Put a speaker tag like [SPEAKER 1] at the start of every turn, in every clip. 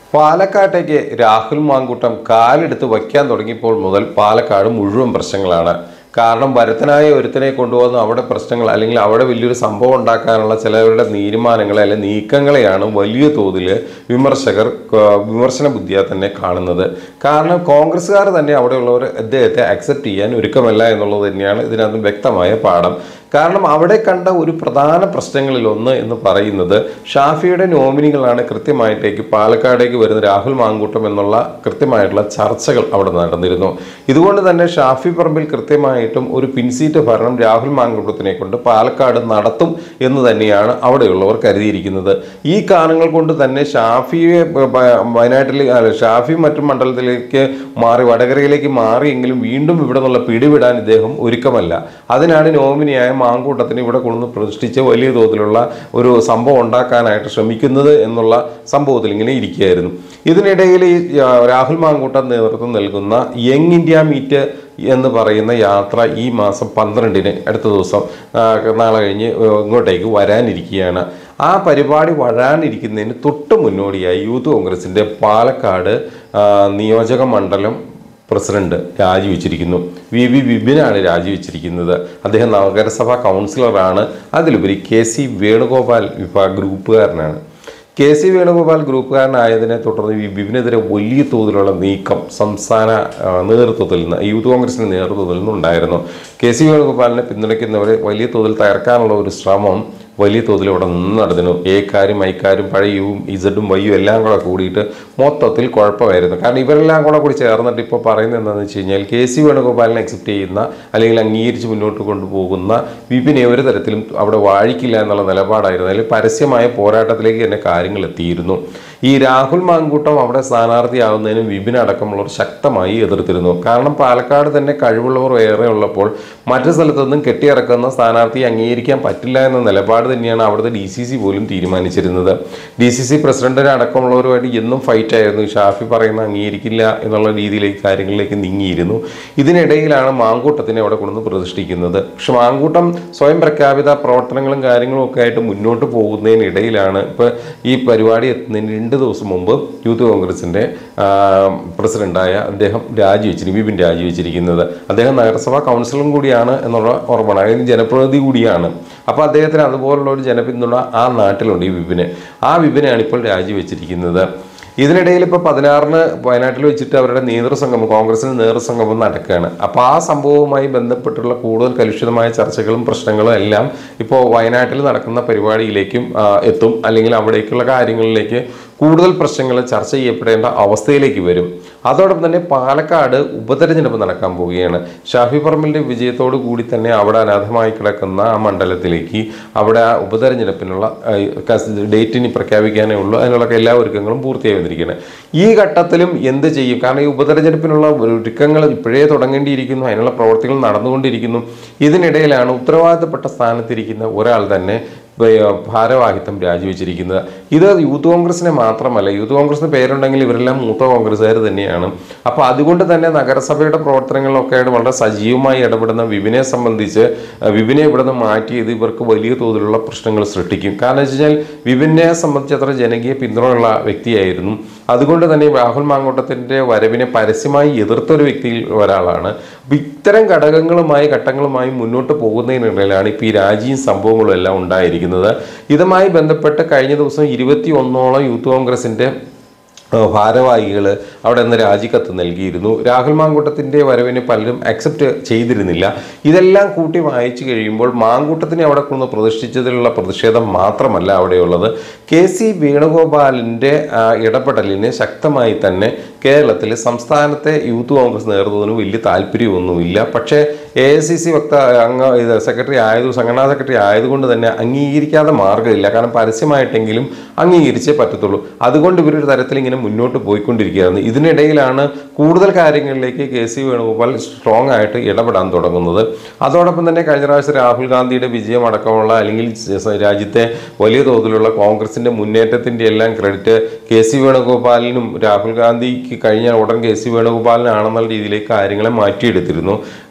[SPEAKER 1] പാലക്കാട്ടേക്ക് രാഹുൽ മാങ്കൂട്ടം കാലെടുത്ത് വയ്ക്കാൻ തുടങ്ങിയപ്പോൾ മുതൽ പാലക്കാട് മുഴുവൻ പ്രശ്നങ്ങളാണ് കാരണം ഭരതനായ ഒരുത്തനെ കൊണ്ടുവന്ന് അവിടെ പ്രശ്നങ്ങൾ അല്ലെങ്കിൽ അവിടെ വലിയൊരു സംഭവം ഉണ്ടാക്കാനുള്ള ചിലവരുടെ തീരുമാനങ്ങളെ അല്ലെങ്കിൽ നീക്കങ്ങളെയാണ് വലിയ തോതിൽ വിമർശകർ ആ, വിമർശന ബുദ്ധിയാ തന്നെ കാണുന്നത് കാരണം കോൺഗ്രസ്സുകാർ തന്നെ അവിടെയുള്ളവർ അദ്ദേഹത്തെ അക്സെപ്റ്റ് ചെയ്യാൻ ഒരുക്കമല്ല എന്നുള്ളത് തന്നെയാണ് ഇതിനകത്ത് വ്യക്തമായ പാഠം കാരണം അവിടെ കണ്ട ഒരു പ്രധാന പ്രശ്നങ്ങളിൽ ഒന്ന് എന്ന് പറയുന്നത് ഷാഫിയുടെ നോമിനികളാണ് കൃത്യമായിട്ടേക്ക് പാലക്കാടേക്ക് വരുന്ന രാഹുൽ മാങ്കൂട്ടം എന്നുള്ള കൃത്യമായിട്ടുള്ള ചർച്ചകൾ അവിടെ നടന്നിരുന്നു ഇതുകൊണ്ട് തന്നെ ഷാഫി പറമ്പിൽ കൃത്യമായിട്ടും ഒരു പിൻസീറ്റ് ഭരണം രാഹുൽ മാങ്കൂട്ടത്തിനെ കൊണ്ട് പാലക്കാട് നടത്തും എന്ന് തന്നെയാണ് അവിടെയുള്ളവർ കരുതിയിരിക്കുന്നത് ഈ കാരണങ്ങൾ കൊണ്ട് തന്നെ ഷാഫിയെ ബ- ബ- വയനാട്ടിൽ അല്ല, ഷാഫി മറ്റു മണ്ഡലത്തിലേക്ക് മാറി വടകരയിലേക്ക് മാറിയെങ്കിലും വീണ്ടും ഇവിടെ നിന്നുള്ള പിടിവിടാൻ ഇദ്ദേഹം ഒരുക്കമല്ല അതിനാണ് നോമിനിയായ മാങ്കൂട്ടത്തിന് ഇവിടെ കൊണ്ടുവന്ന് പ്രതിഷ്ഠിച്ച് വലിയ തോതിലുള്ള ഒരു സംഭവം ഉണ്ടാക്കാനായിട്ട് ശ്രമിക്കുന്നത് എന്നുള്ള സംഭവത്തിൽ ഇങ്ങനെ ഇരിക്കുകയായിരുന്നു ഇതിനിടയിൽ ഈ ആ, രാഹുൽ മാങ്കൂട്ടം നേതൃത്വം നൽകുന്ന യങ് ഇന്ത്യ മീറ്റ് എന്ന് പറയുന്ന യാത്ര ഈ മാസം പന്ത്രണ്ടിന് അടുത്ത ദിവസം ആ, നാളെ കഴിഞ്ഞ് ഇങ്ങോട്ടേക്ക് വരാനിരിക്കുകയാണ് ആ പരിപാടി വരാനിരിക്കുന്നതിന് തൊട്ട് മുന്നോടിയായി യൂത്ത് കോൺഗ്രസിൻ്റെ പാലക്കാട് ആ, നിയോജക മണ്ഡലം പ്രസിഡന്റ് രാജിവെച്ചിരിക്കുന്നു വി വി വിപിനാണ് രാജിവെച്ചിരിക്കുന്നത് അദ്ദേഹം നഗരസഭാ കൗൺസിലറാണ് അതിലുപരി കെ സി വേണുഗോപാൽ വിഭാഗ ഗ്രൂപ്പുകാരനാണ് കെ സി വേണുഗോപാൽ ഗ്രൂപ്പുകാരനായതിനെ തുടർന്ന് ഈ ബിബിനെതിരെ വലിയ തോതിലുള്ള നീക്കം സംസ്ഥാന ആ, നേതൃത്വത്തിൽ നിന്ന് യൂത്ത് കോൺഗ്രസിന്റെ നേതൃത്വത്തിൽ നിന്നുണ്ടായിരുന്നു കെ സി വേണുഗോപാലിനെ പിന്തുണയ്ക്കുന്നവരെ വലിയ തോതിൽ തകർക്കാനുള്ള ഒരു ശ്രമം വലിയ തോതിൽ ഇവിടെ നിന്ന് നടന്നു ഏക്കാരും ഐക്കാരും പഴയ യുവും ഇസഡും വയ്യും എല്ലാം കൂടെ കൂടിയിട്ട് മൊത്തത്തിൽ കുഴപ്പമായിരുന്നു കാരണം ഇവരെല്ലാം കൂടെ കൂടി ചേർന്നിട്ട് ഇപ്പോൾ പറയുന്നത് എന്താണെന്ന് വെച്ച് കഴിഞ്ഞാൽ കെ സി വേണുഗോപാലിനെ അക്സെപ്റ്റ് ചെയ്യുന്ന അല്ലെങ്കിൽ അംഗീകരിച്ച് മുന്നോട്ട് കൊണ്ടുപോകുന്ന വിപിനെ ഒരു തരത്തിലും അവിടെ വാഴിക്കില്ല എന്നുള്ള നിലപാടായിരുന്നു അതിൽ പരസ്യമായ പോരാട്ടത്തിലേക്ക് തന്നെ കാര്യങ്ങൾ എത്തിയിരുന്നു ഈ രാഹുൽ മാങ്കൂട്ടം അവിടെ സ്ഥാനാർത്ഥിയാവുന്നതിനും വിപിൻ അടക്കമുള്ളവർ ശക്തമായി എതിർത്തിരുന്നു കാരണം പാലക്കാട് തന്നെ കഴിവുള്ളവർ ഏറെ ഉള്ളപ്പോൾ മറ്റു സ്ഥലത്തു നിന്നും കെട്ടിയിറക്കുന്ന സ്ഥാനാർത്ഥിയെ അംഗീകരിക്കാൻ പറ്റില്ല എന്ന നിലപാട് തന്നെയാണ് അവിടുത്തെ ഡി സി സി പോലും തീരുമാനിച്ചിരുന്നത് ഡി സി സി പ്രസിഡന്റിനെ അടക്കമുള്ളവരുമായിട്ട് എന്നും ഫൈറ്റ് ആയിരുന്നു ഷാഫി പറയുന്ന അംഗീകരിക്കില്ല എന്നുള്ള രീതിയിലേക്ക് കാര്യങ്ങളിലേക്ക് നീങ്ങിയിരുന്നു ഇതിനിടയിലാണ് മാങ്കൂട്ടത്തിനെ അവിടെ കൊണ്ടുവന്ന് പ്രതിഷ്ഠിക്കുന്നത് പക്ഷെ മാങ്കൂട്ടം സ്വയം പ്രഖ്യാപിത പ്രവർത്തനങ്ങളും കാര്യങ്ങളും ഒക്കെ ആയിട്ട് മുന്നോട്ട് പോകുന്നതിനിടയിലാണ് ഇപ്പോൾ ഈ പരിപാടി എത്തുന്നതിന് രണ്ട് ദിവസം മുമ്പ് യൂത്ത് കോൺഗ്രസിൻ്റെ പ്രസിഡന്റായ അദ്ദേഹം രാജിവെച്ചിരിക്കും വിപിൻ രാജിവെച്ചിരിക്കുന്നത് അദ്ദേഹം നഗരസഭാ കൗൺസിലറും കൂടിയാണ് എന്നുള്ള ഓർമ്മയാണ് അതായത് ജനപ്രതിനിധി കൂടിയാണ് അപ്പോൾ അദ്ദേഹത്തിന് അതുപോലുള്ള ഒരു ജനപിന്തുണ ആ നാട്ടിലുണ്ട് ഈ വിപിന് ആ വിപിനാണ് ഇപ്പോൾ രാജിവെച്ചിരിക്കുന്നത് ഇതിനിടയിൽ ഇപ്പോൾ പതിനാറിന് വയനാട്ടിൽ വെച്ചിട്ട് അവരുടെ നേതൃസംഗമം കോൺഗ്രസിന് നേതൃസംഗമം നടക്കുകയാണ് അപ്പോൾ ആ സംഭവവുമായി ബന്ധപ്പെട്ടുള്ള കൂടുതൽ കലുഷിതമായ ചർച്ചകളും പ്രശ്നങ്ങളും എല്ലാം ഇപ്പോൾ വയനാട്ടിൽ നടക്കുന്ന പരിപാടിയിലേക്കും ആ, എത്തും അല്ലെങ്കിൽ അവിടേക്കുള്ള കാര്യങ്ങളിലേക്ക് കൂടുതൽ പ്രശ്നങ്ങൾ ചർച്ച ചെയ്യപ്പെടേണ്ട അവസ്ഥയിലേക്ക് വരും അതോടൊപ്പം തന്നെ പാലക്കാട് ഉപതെരഞ്ഞെടുപ്പ് നടക്കാൻ പോവുകയാണ് ഷാഫി പറമ്പിലിന്റെ വിജയത്തോടു കൂടി തന്നെ അവിടെ അനാഥമായി കിടക്കുന്ന ആ മണ്ഡലത്തിലേക്ക് അവിടെ ആ ഉപതെരഞ്ഞെടുപ്പിനുള്ള ആ, കസ്- ഡേറ്റ് ഇനി പ്രഖ്യാപിക്കാനേ ഉള്ളൂ അതിനുള്ള എല്ലാ ഒരുക്കങ്ങളും പൂർത്തിയായി വന്നിരിക്കുകയാണ് ഈ ഘട്ടത്തിലും എന്ത് ചെയ്യും കാരണം ഈ ഉപതെരഞ്ഞെടുപ്പിനുള്ള ഒരുക്കങ്ങൾ ഇപ്പോഴേ തുടങ്ങേണ്ടിയിരിക്കുന്നു അതിനുള്ള പ്രവർത്തികൾ നടന്നുകൊണ്ടിരിക്കുന്നു ഇതിനിടയിലാണ് ഉത്തരവാദിത്തപ്പെട്ട സ്ഥാനത്തിരിക്കുന്ന ഒരാൾ തന്നെ വേ- ഭാരവാഹിത്വം രാജിവെച്ചിരിക്കുന്നത് ഇത് യൂത്ത് കോൺഗ്രസിനെ മാത്രമല്ല യൂത്ത് കോൺഗ്രസിന് പേരുണ്ടെങ്കിൽ ഇവരെല്ലാം മൂത്ത കോൺഗ്രസ്സുകാർ തന്നെയാണ് അപ്പോൾ അതുകൊണ്ട് തന്നെ നഗരസഭയുടെ പ്രവർത്തനങ്ങളിലൊക്കെ ആയിട്ട് വളരെ സജീവമായി ഇടപെടുന്ന വിപിനെ സംബന്ധിച്ച് അഹ് വിപിനെ ഇവിടെ നിന്ന് മാറ്റിയത് ഇവർക്ക് വലിയ തോതിലുള്ള പ്രശ്നങ്ങൾ സൃഷ്ടിക്കും കാരണം വെച്ച് കഴിഞ്ഞാൽ വിപിനെ സംബന്ധിച്ച് അത്ര ജനകീയ പിന്തുണയുള്ള വ്യക്തിയായിരുന്നു അതുകൊണ്ട് തന്നെ രാഹുൽ മാങ്കോട്ടത്തിന്റെ വരവിനെ പരസ്യമായി എതിർത്ത ഒരു വ്യക്തിയിൽ ഒരാളാണ് അപ്പൊ ഇത്തരം ഘടകങ്ങളുമായി ഘട്ടങ്ങളുമായി മുന്നോട്ട് പോകുന്നതിനിടയിലാണ് ഇപ്പോൾ ഈ രാജിയും സംഭവങ്ങളും എല്ലാം ഉണ്ടായിരിക്കുന്നത് ഇതുമായി ബന്ധപ്പെട്ട് കഴിഞ്ഞ ദിവസം ഇരുപത്തി ഒന്നോളം യൂത്ത് കോൺഗ്രസിന്റെ ഭാരവാഹികൾ അവിടെ നിന്ന് രാജിക്കത്ത് നൽകിയിരുന്നു രാഹുൽ മാങ്കൂട്ടത്തിൻ്റെ വരവിന് പലരും അക്സെപ്റ്റ് ചെയ്തിരുന്നില്ല ഇതെല്ലാം കൂട്ടി വായിച്ചു കഴിയുമ്പോൾ മാങ്കൂട്ടത്തിനെ അവിടെ കൊണ്ട് പ്രതിഷ്ഠിച്ചതിലുള്ള പ്രതിഷേധം മാത്രമല്ല അവിടെയുള്ളത് കെ സി വേണുഗോപാലിൻ്റെ ആ, ഇടപെടലിന് ശക്തമായി തന്നെ കേരളത്തിൽ സംസ്ഥാനത്തെ യൂത്ത് കോൺഗ്രസ് നേതൃത്വത്തിന് വലിയ താല്പര്യമൊന്നുമില്ല പക്ഷേ എ ഐ സി സി വക്ത അംഗ ഇത് സെക്രട്ടറി ആയത് സംഘടനാ സെക്രട്ടറി ആയതുകൊണ്ട് തന്നെ അംഗീകരിക്കാതെ മാർഗ്ഗമില്ല കാരണം പരസ്യമായിട്ടെങ്കിലും അംഗീകരിച്ചേ പറ്റത്തുള്ളൂ അതുകൊണ്ട് ഇവരൊരു തരത്തിൽ ഇങ്ങനെ മുന്നോട്ട് പോയിക്കൊണ്ടിരിക്കുകയായിരുന്നു ഇതിനിടയിലാണ് കൂടുതൽ കാര്യങ്ങളിലേക്ക് കെ സി വേണുഗോപാൽ സ്ട്രോങ് ആയിട്ട് ഇടപെടാൻ തുടങ്ങുന്നത് അതോടൊപ്പം തന്നെ കഴിഞ്ഞ പ്രാവശ്യം രാഹുൽ ഗാന്ധിയുടെ വിജയം അടക്കമുള്ള അല്ലെങ്കിൽ സ- രാജ്യത്തെ വലിയ തോതിലുള്ള കോൺഗ്രസിന്റെ മുന്നേറ്റത്തിന്റെ എല്ലാം ക്രെഡിറ്റ് കെ സി വേണുഗോപാലിനും രാഹുൽ ഗാന്ധിക്ക് കഴിഞ്ഞ ഉടൻ കെ സി വേണുഗോപാലിനാണെന്നുള്ള രീതിയിലേക്ക് കാര്യങ്ങളെ മാറ്റിയെടുത്തിരുന്നു അതോടൊപ്പം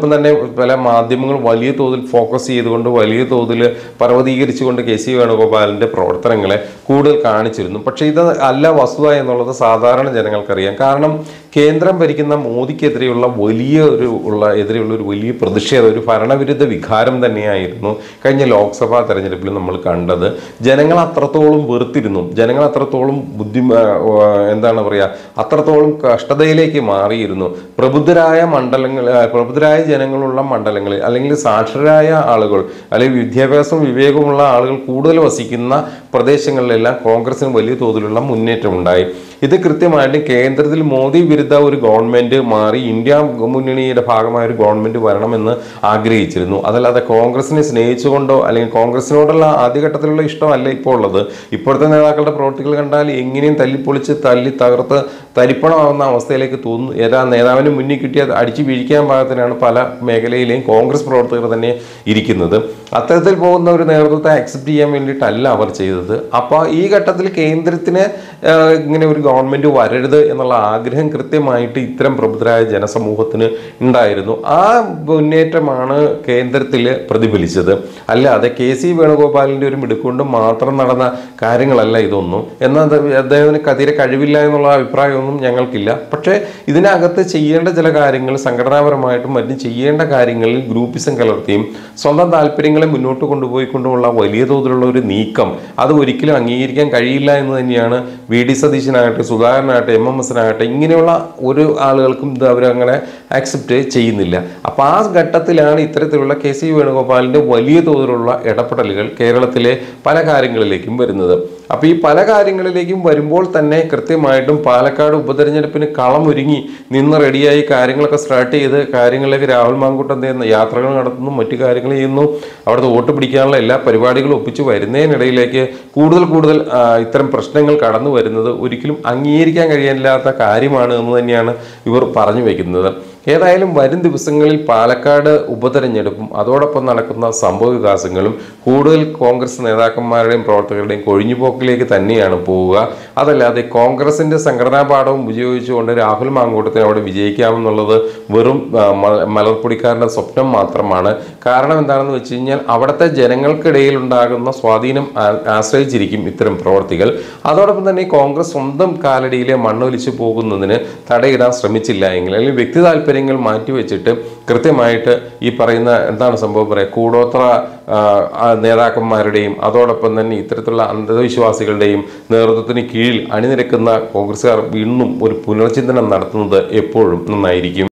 [SPEAKER 1] അതോടൊപ്പം തന്നെ പല മാധ്യമങ്ങൾ വലിയ തോതിൽ ഫോക്കസ് ചെയ്തുകൊണ്ട് വലിയ തോതിൽ പർവ്വതീകരിച്ചുകൊണ്ട് കെ സി വേണുഗോപാലിന്റെ പ്രവർത്തനങ്ങളെ കൂടുതൽ കാണിച്ചിരുന്നു പക്ഷേ ഇത് അല്ല വസ്തുത എന്നുള്ളത് സാധാരണ ജനങ്ങൾക്കറിയാം കാരണം കേന്ദ്രം ഭരിക്കുന്ന മോദിക്കെതിരെയുള്ള വലിയ ഒരു ഉള്ള എതിരെയുള്ള ഒരു വലിയ പ്രതിഷേധം ഒരു ഭരണവിരുദ്ധ വികാരം തന്നെയായിരുന്നു കഴിഞ്ഞ ലോക്സഭാ തെരഞ്ഞെടുപ്പിൽ നമ്മൾ കണ്ടത് ജനങ്ങൾ അത്രത്തോളം വെറുത്തിരുന്നു ജനങ്ങൾ അത്രത്തോളം ബുദ്ധി ആ, എന്താണ് പറയുക അത്രത്തോളം കഷ്ടതയിലേക്ക് മാറിയിരുന്നു പ്രബുദ്ധരായ മണ്ഡലങ്ങൾ ആ, പ്രബുദ്ധരായ ജനങ്ങളുള്ള മണ്ഡലങ്ങളിൽ അല്ലെങ്കിൽ സാക്ഷരരായ ആളുകൾ അല്ലെങ്കിൽ വിദ്യാഭ്യാസവും വിവേകവുമുള്ള ആളുകൾ കൂടുതൽ വസിക്കുന്ന പ്രദേശങ്ങളിലെല്ലാം കോൺഗ്രസിന് വലിയ തോതിലുള്ള മുന്നേറ്റം ഉണ്ടായി ഇത് കൃത്യമായിട്ടും കേന്ദ്രത്തിൽ മോദി വിരുദ്ധ ഒരു ഗവൺമെന്റ് മാറി ഇന്ത്യ മുന്നണിയുടെ ഭാഗമായ ഒരു ഗവൺമെന്റ് വരണമെന്ന് ആഗ്രഹിച്ചിരുന്നു അതല്ലാതെ കോൺഗ്രസിനെ സ്നേഹിച്ചുകൊണ്ടോ അല്ലെങ്കിൽ കോൺഗ്രസിനോടുള്ള ആദ്യഘട്ടത്തിലുള്ള ഇഷ്ടമല്ല ഇപ്പോൾ ഉള്ളത് ഇപ്പോഴത്തെ നേതാക്കളുടെ പ്രവർത്തികൾ കണ്ടാൽ എങ്ങനെയും തല്ലിപ്പൊളിച്ച് തല്ലി തകർത്ത് തരിപ്പണമാവുന്ന അവസ്ഥയിലേക്ക് തോന്നുന്നു ഏതാ നേതാവിന് മുന്നിൽ കിട്ടിയ അടിച്ചു വീഴിക്കാൻ പാകത്തിനാണ് പല മേഖലയിലെയും കോൺഗ്രസ് പ്രവർത്തകർ തന്നെ ഇരിക്കുന്നത് അത്തരത്തിൽ പോകുന്ന ഒരു നേതൃത്വത്തെ അക്സെപ്റ്റ് ചെയ്യാൻ വേണ്ടിയിട്ടല്ല അവർ ചെയ്തത് അപ്പോൾ ഈ ഘട്ടത്തിൽ കേന്ദ്രത്തിന് ആ, ഇങ്ങനെ ഒരു ഗവൺമെന്റ് വരരുത് എന്നുള്ള ആഗ്രഹം കൃത്യമായിട്ട് ഇത്തരം പ്രബുദ്ധരായ ജനസമൂഹത്തിന് ഉണ്ടായിരുന്നു ആ മുന്നേറ്റമാണ് കേന്ദ്രത്തിൽ പ്രതിഫലിച്ചത് അല്ലാതെ കെ സി വേണുഗോപാലിന്റെ ഒരു മിടുക്കൊണ്ട് മാത്രം നടന്ന കാര്യങ്ങളല്ല ഇതൊന്നും എന്നാൽ അത് അദ്ദേഹത്തിന് കതിരെ കഴിവില്ല എന്നുള്ള അഭിപ്രായമൊന്നും ഞങ്ങൾക്കില്ല പക്ഷേ ഇതിനകത്ത് ചെയ്യേണ്ട ചില കാര്യങ്ങൾ സംഘടനാപരമായിട്ടും മറ്റും ചെയ്യേണ്ട കാര്യങ്ങളിൽ ഗ്രൂപ്പിസം കലർത്തിയും സ്വന്തം താല്പര്യങ്ങളെ മുന്നോട്ട് കൊണ്ടുപോയിക്കൊണ്ടുമുള്ള വലിയ തോതിലുള്ള ഒരു നീക്കം അത് ഒരിക്കലും അംഗീകരിക്കാൻ കഴിയില്ല എന്ന് തന്നെയാണ് വി ഡി സതീശനാകട്ടെ സുധാകരനാകട്ടെ എം എം എസിനാകട്ടെ ഇങ്ങനെയുള്ള ഒരു ആളുകൾക്കും ഇത് അവരങ്ങനെ ആക്സെപ്റ്റ് ചെയ്യുന്നില്ല അപ്പോൾ ആ ഘട്ടത്തിലാണ് ഇത്തരത്തിലുള്ള കെ സി വേണുഗോപാലിന്റെ വലിയ തോതിലുള്ള ഇടപെടലുകൾ കേരളത്തിലെ പല കാര്യങ്ങളിലേക്കും വരുന്നത് അപ്പോൾ ഈ പല കാര്യങ്ങളിലേക്കും വരുമ്പോൾ തന്നെ കൃത്യമായിട്ടും പാലക്കാട് ഉപതെരഞ്ഞെടുപ്പിന് കളമൊരുങ്ങി നിന്ന് റെഡിയായി കാര്യങ്ങളൊക്കെ സ്റ്റാർട്ട് ചെയ്ത് കാര്യങ്ങളിലേക്ക് രാഹുൽ മാങ്കൂട്ടം എന്ത് ചെയ്യുന്നു യാത്രകൾ നടത്തുന്നു മറ്റു കാര്യങ്ങൾ ചെയ്യുന്നു അവിടുത്തെ വോട്ട് പിടിക്കാനുള്ള എല്ലാ പരിപാടികളും ഒപ്പിച്ച് വരുന്നതിനിടയിലേക്ക് കൂടുതൽ കൂടുതൽ ആ, ഇത്തരം പ്രശ്നങ്ങൾ കടന്നു വരുന്നത് ഒരിക്കലും അംഗീകരിക്കാൻ കഴിയാനില്ലാത്ത കാര്യമാണ് എന്ന് തന്നെയാണ് ഇവർ പറഞ്ഞു വെക്കുന്നത് ഏതായാലും വരും ദിവസങ്ങളിൽ പാലക്കാട് ഉപതെരഞ്ഞെടുപ്പും അതോടൊപ്പം നടക്കുന്ന സംഭവ വികാസങ്ങളും കൂടുതൽ കോൺഗ്രസ് നേതാക്കന്മാരുടെയും പ്രവർത്തകരുടെയും കൊഴിഞ്ഞുപോക്കിലേക്ക് തന്നെയാണ് പോവുക അതല്ലാതെ കോൺഗ്രസിന്റെ സംഘടനാ പാഠവും ഉപയോഗിച്ചുകൊണ്ട് രാഹുൽ മാങ്കൂട്ടത്തിന് അവിടെ വിജയിക്കാമെന്നുള്ളത് വെറും ആ, മ- മലർപ്പൊടിക്കാരന്റെ സ്വപ്നം മാത്രമാണ് കാരണം എന്താണെന്ന് വെച്ച് കഴിഞ്ഞാൽ അവിടുത്തെ ജനങ്ങൾക്കിടയിൽ ഉണ്ടാകുന്ന സ്വാധീനം ആ- ആശ്രയിച്ചിരിക്കും ഇത്തരം പ്രവർത്തികൾ അതോടൊപ്പം തന്നെ ഈ കോൺഗ്രസ് സ്വന്തം കാലടിയിലെ മണ്ണൊലിച്ചു പോകുന്നതിന് തടയിടാൻ ശ്രമിച്ചില്ല എങ്കിൽ അല്ലെങ്കിൽ വ്യക്തി താല്പര്യങ്ങൾ മാറ്റിവെച്ചിട്ട് കൃത്യമായിട്ട് ഈ പറയുന്ന എന്താണ് സംഭവം പറയുക കൂടോത്ര ആ, ആ നേതാക്കന്മാരുടെയും അതോടൊപ്പം തന്നെ ഇത്തരത്തിലുള്ള അന്ധവിശ്വാസികളുടെയും നേതൃത്വത്തിന് കീഴിൽ അണിനിരക്കുന്ന കോൺഗ്രസ്സുകാർ വീണ്ടും ഒരു പുനർചിന്തനം നടത്തുന്നത് എപ്പോഴും നന്നായിരിക്കും